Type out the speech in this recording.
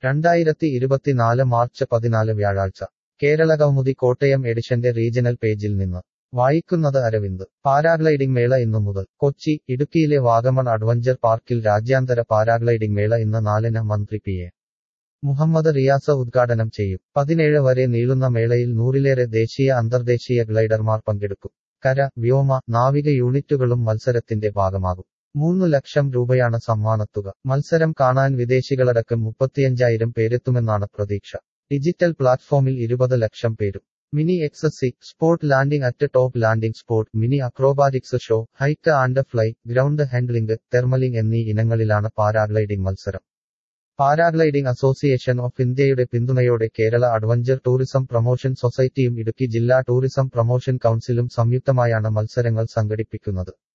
രണ്ടായിരത്തി ഇരുപത്തിനാല് മാർച്ച് പതിനാല് വ്യാഴാഴ്ച കേരളകൗമുദി കോട്ടയം എഡിഷന്റെ റീജണൽ പേജിൽ നിന്ന് വായിക്കുന്നത് അരവിന്ദ് പാരാഗ്ലൈഡിംഗ് മേള ഇന്നു മുതൽ കൊച്ചി ഇടുക്കിയിലെ വാഗമൺ അഡ്വഞ്ചർ പാർക്കിൽ രാജ്യാന്തര പാരാഗ്ലൈഡിംഗ് മേള ഇന്ന് നാലിന് മന്ത്രി പി എ മുഹമ്മദ് റിയാസ ഉദ്ഘാടനം ചെയ്യും പതിനേഴ് വരെ നീളുന്ന മേളയിൽ നൂറിലേറെ ദേശീയ അന്തർദേശീയ ഗ്ലൈഡർമാർ പങ്കെടുക്കും കര വ്യോമ നാവിക യൂണിറ്റുകളും മത്സരത്തിന്റെ ഭാഗമാകും മൂന്നു ലക്ഷം രൂപയാണ് സമ്മാനത്തുക മത്സരം കാണാൻ വിദേശികളടക്കം മുപ്പത്തിയഞ്ചായിരം പേരെത്തുമെന്നാണ് പ്രതീക്ഷ ഡിജിറ്റൽ പ്ലാറ്റ്ഫോമിൽ ഇരുപത് ലക്ഷം പേരും mini accuracy spot landing at top landing spot mini acrobatics show height and fly ground handling thermalling എന്നീ ഇനങ്ങളിലാണ് പാരാഗ്ലൈഡിംഗ് മത്സരം പാരാഗ്ലൈഡിംഗ് അസോസിയേഷൻ ഓഫ് ഇന്ത്യയുടെ പിന്തുണയോടെ കേരള അഡ്വഞ്ചർ ടൂറിസം പ്രൊമോഷൻ സൊസൈറ്റിയും ഇടുക്കി ജില്ലാ ടൂറിസം പ്രൊമോഷൻ കൗൺസിലും സംയുക്തമായാണ് മത്സരങ്ങൾ സംഘടിപ്പിക്കുന്നത്